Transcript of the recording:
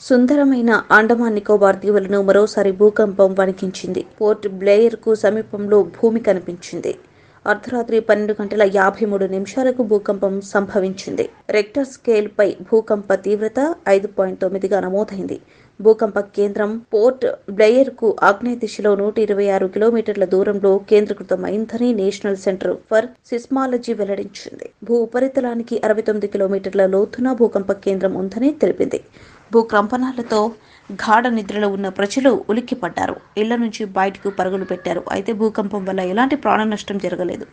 సుందరమైన అండమాన్ నికోబార్ దీవులను మరోసారి భూకంపం వణికించింది పోర్ట్ బ్లేయర్ కు సమీపంలో భూమి కనిపించింది అర్ధరాత్రి పన్నెండు గంటల యాభై మూడు నిమిషాలకు భూకంపం సంభవించింది రెక్టర్ స్కేల్ పై భూకంప తీవ్రత ఐదు పాయింట్ తొమ్మిదిగా నమోదైంది భూకంప కేంద్రం పోర్ట్ బ్లెయర్ కు ఆగ్నేయ దిశలో నూట ఇరవై ఆరు కిలోమీటర్ల దూరంలో కేంద్రీకృతమైందని నేషనల్ సెంటర్ ఫర్ సిస్మాలజీ వెల్లడించింది భూ ఉపరితలానికి అరవై తొమ్మిది కిలోమీటర్ల లోతున భూకంప కేంద్రం ఉందని తెలిపింది భూకంపనాలతో గాఢ నిద్రలో ఉన్న ప్రజలు ఉలిక్కిపడ్డారు ఇళ్ల నుంచి బయటకు పరుగులు పెట్టారు అయితే భూకంపం వల్ల ఎలాంటి ప్రాణ నష్టం జరగలేదు